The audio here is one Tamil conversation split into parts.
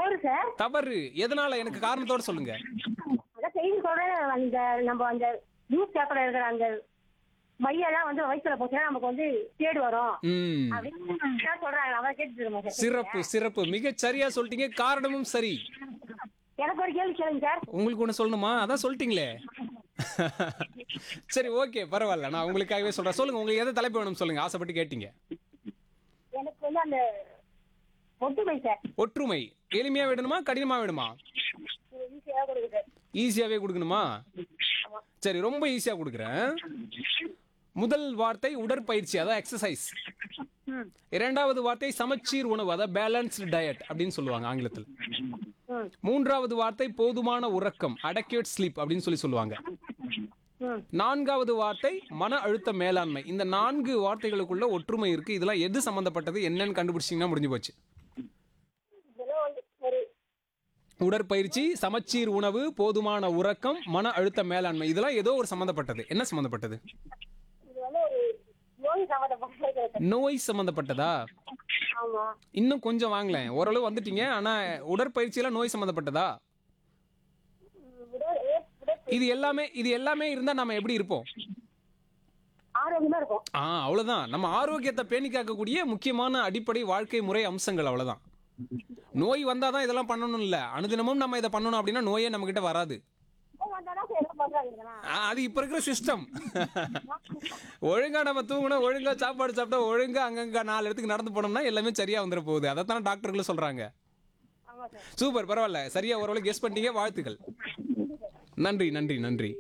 தவறு சார் தவறு எதனால எனக்கு காரணத்தோட சொல்லுங்க அதான் செய்தி சொல்றேன் அந்த நம்ம அந்த நியூஸ் பேப்பர்ல இருக்கிற அந்த மையெல்லாம் வந்து வயிற்றுல போச்சுன்னா நமக்கு வந்து கேடு வரும் ம் அப்படின்னு தான் சொல்றாங்க அவரை கேட்டுட்டு இருக்கோம் சார் சிறப்பு சிறப்பு மிகச் சரியா சொல்லிட்டீங்க காரணமும் சரி எனக்கு ஒரு கேள்வி கேளுங்க சார் உங்களுக்கு ஒண்ணு சொல்லணுமா அதான் சொல்லிட்டீங்களே சரி ஓகே பரவாயில்ல நான் உங்களுக்காகவே சொல்றேன் சொல்லுங்க உங்களுக்கு எதை தலைப்பு வேணும் சொல்லுங்க ஆசைப்பட்டு கேட்டீங்க எனக்கு வந்து அந்த ஒட்டுமை சார் ஒற்றுமை எளிமையா விடணுமா கடினமா விடுமா ஈஸியாக கொடுக்குது சார் ஈஸியாவே கொடுக்கணுமா சரி ரொம்ப ஈஸியா கொடுக்குறேன் முதல் வார்த்தை உடற்பயிற்சி அதான் எக்ஸசைஸ் ம் இரண்டாவது வார்த்தை சமச்சீர் உணவு அதாவது பேலன்ஸ்டு டயட் அப்படின்னு சொல்லுவாங்க ஆங்கிலத்தில் ம் மூன்றாவது வார்த்தை போதுமான உறக்கம் அடக்யூட் ஸ்லீப் அப்படின்னு சொல்லி சொல்லுவாங்க ம் நான்காவது வார்த்தை மன அழுத்த மேலாண்மை இந்த நான்கு வார்த்தைகளுக்குள்ள ஒற்றுமை இருக்கு இதெல்லாம் எது சம்பந்தப்பட்டது என்னன்னு கண்டுபிடிச்சிங்கன்னா முடிஞ்சு போச்சு இதெல்லாம் வந்து ஒரு உடற்பயிற்சி சமச்சீர் உணவு போதுமான உறக்கம் மன அழுத்த மேலாண்மை இதெல்லாம் ஏதோ ஒரு சம்பந்தப்பட்டது என்ன சம்பந்தப்பட்டது இது வந்து ஒரு நோய் சம்மந்தப்பட்டிருக்கிறது சார் நோய் சம்பந்தப்பட்டதா ஆமா இன்னும் கொஞ்சம் வாங்கலேன் ஓரளவு வந்துட்டீங்க ஆனா உடற்பயிற்சியில நோய் சம்பந்தப்பட்டதா உடல் உடல் இது எல்லாமே இது எல்லாமே இருந்தா நம்ம எப்படி இருப்போம் ஆரோக்கியமா இருக்கும் ஆ அவ்வளவுதான் நம்ம ஆரோக்கியத்தை பேணி காக்கக்கூடிய முக்கியமான அடிப்படை வாழ்க்கை முறை அம்சங்கள் அவ்வளவுதான் நோய் வந்தாதான் இதெல்லாம் பண்ணணும் இல்ல அனுதினமும் நம்ம இதை பண்ணணும் அப்படின்னா நோயே நம்ம கிட்ட வராது நோய் வந்தாதான் சார் என்ன பண்றாங்க இதெல்லாம் ஆ, அது இப்ப இருக்கிற சிஸ்டம் ஒழுங்கா நம்ம தூங்கணும் ஒழுங்கா சாப்பாடு சாப்பிட்டா ஒழுங்கா அங்கங்க நாலு இடத்துக்கு நடந்து போனோம்னா எல்லாமே சரியா வந்துட போகுது அதைத்தான் டாக்டர்களும் சொல்றாங்க ஆமா சார் சூப்பர் பரவாயில்ல சரியா ஓரளவு கெஸ் பண்ணிட்டீங்க வாழ்த்துக்கள் நன்றி நன்றி நன்றி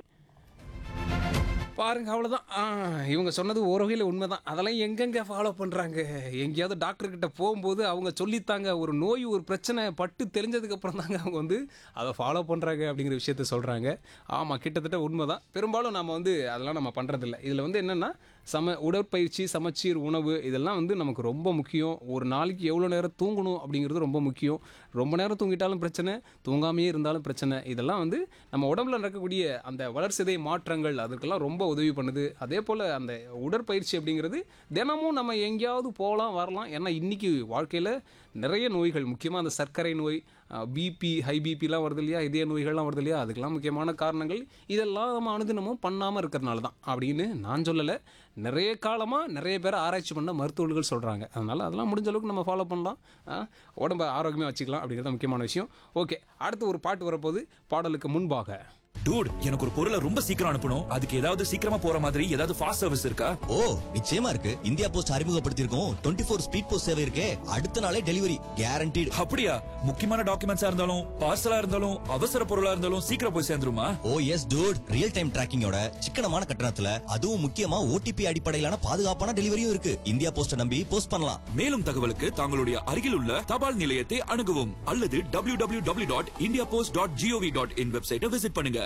பாருங்க அவ்வளோதான் ஆ, இவங்க சொன்னது ஒரு வகையில் உண்மைதான் அதெல்லாம் எங்கெங்க ஃபாலோ பண்ணுறாங்க எங்கேயாவது டாக்டர் கிட்ட போகும்போது அவங்க சொல்லித்தாங்க ஒரு நோய் ஒரு பிரச்சனை பட்டு தெரிஞ்சதுக்கு அப்புறம் தாங்க அவங்க வந்து அதை ஃபாலோ பண்ணுறாங்க அப்படிங்கிற விஷயத்த சொல்கிறாங்க ஆமாம் கிட்டத்தட்ட உண்மைதான் பெரும்பாலும் நம்ம வந்து அதெல்லாம் நம்ம பண்ணுறதில்ல இதில் வந்து என்னென்னா சம உடற்பயிற்சி சமச்சீர் உணவு இதெல்லாம் வந்து நமக்கு ரொம்ப முக்கியம் ஒரு நாளைக்கு எவ்வளோ நேரம் தூங்கணும் அப்படிங்கிறது ரொம்ப முக்கியம் ரொம்ப நேரம் தூங்கிட்டாலும் பிரச்சனை தூங்காமையே இருந்தாலும் பிரச்சனை இதெல்லாம் வந்து நம்ம உடம்புல நடக்கக்கூடிய அந்த வளர்சிதை மாற்றங்கள் அதுக்கெல்லாம் ரொம்ப உதவி பண்ணுது அதே போல் அந்த உடற்பயிற்சி அப்படிங்கிறது தினமும் நம்ம எங்கேயாவது போகலாம் வரலாம் ஏன்னா இன்னைக்கு வாழ்க்கையில் நிறைய நோய்கள் முக்கியமாக அந்த சர்க்கரை நோய் பிபி ஹை பிபிலாம் வருது இல்லையா இதய நோய்கள்லாம் வருது இல்லையா அதுக்கெல்லாம் முக்கியமான காரணங்கள் இதெல்லாம் நம்ம அனுதினமும் பண்ணாமல் இருக்கிறனால தான் அப்படின்னு நான் சொல்லலை நிறைய காலமாக நிறைய பேர் ஆராய்ச்சி பண்ண மருத்துவர்கள் சொல்கிறாங்க அதனால் அதெல்லாம் முடிஞ்ச அளவுக்கு நம்ம ஃபாலோ பண்ணலாம் ஆ, உடம்ப ஆரோக்கியமாக வச்சுக்கலாம் அப்படிங்கிறது முக்கியமான விஷயம் ஓகே அடுத்து ஒரு பாட்டு வரப்போகுது பாடலுக்கு முன்பாக டூட் எனக்கு ஒரு பொருளை ரொம்ப சீக்கிரம் அனுப்பணும் அதுக்கு ஏதாவது சீக்கிரமா போற மாதிரி ஏதாவது ஃபாஸ்ட் சர்வீஸ் இருக்கா ஓ நிச்சயமா இருக்கு இந்தியா போஸ்ட் அறிமுகப்படுத்தியிருக்கோம் டுவெண்ட்டி ஃபோர் ஸ்பீட் போஸ்ட் சேவை இருக்கே அடுத்த நாளே டெலிவரி கேரண்டீடு அப்படியா முக்கியமான டாக்குமெண்ட்ஸா இருந்தாலும் பார்சலா இருந்தாலும் அவசர பொருளா இருந்தாலும் சீக்கிரம் போய் சேர்ந்துருமா oh yes dude real time டிராக்கிங்கோட சிக்கனமான கட்டணத்துல அதுவும் முக்கியமா ஓடிபி அடிப்படையிலான பாதுகாப்பான டெலிவரியும் இருக்கு இந்தியா போஸ்ட நம்பி போஸ்ட் பண்ணலாம் மேலும் தகவலுக்கு தங்களுடைய அருகில் உள்ள தபால் நிலையத்தை அணுகவும் அல்லது W W W dot India Post dot GOV dot in வெப்சைட்டை விசிட் பண்ணுங்க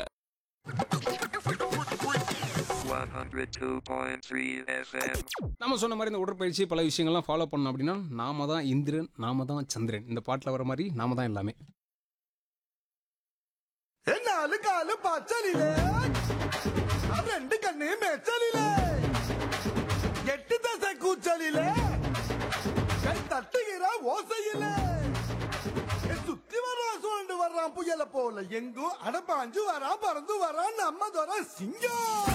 102.3 FM. நம்ம சொன்ன மாதிரி இந்த உடற்பயிற்சி பல விஷயங்கள்லாம் ஃபாலோ பண்ணோம் அப்படின்னா நாம தான் இந்திரன் நாம தான் சந்திரன் இந்த பாட்டில் வர மாதிரி நாம தான் எல்லாமே നാല് കാല് പച്ചലിലേ ആ രണ്ട് കണ്ണ് മെച്ചലിലേ എട്ട് ദശ കൂച്ചലിലേ കൈ തട്ടുകിற ஓசையிலே சுத்தி வர்றா சூழ்ந்து வர்றான் புயல போல எங்கும் அடப்பாஞ்சு வரா பறந்து வரான் நம்ம துறை சிங்கம்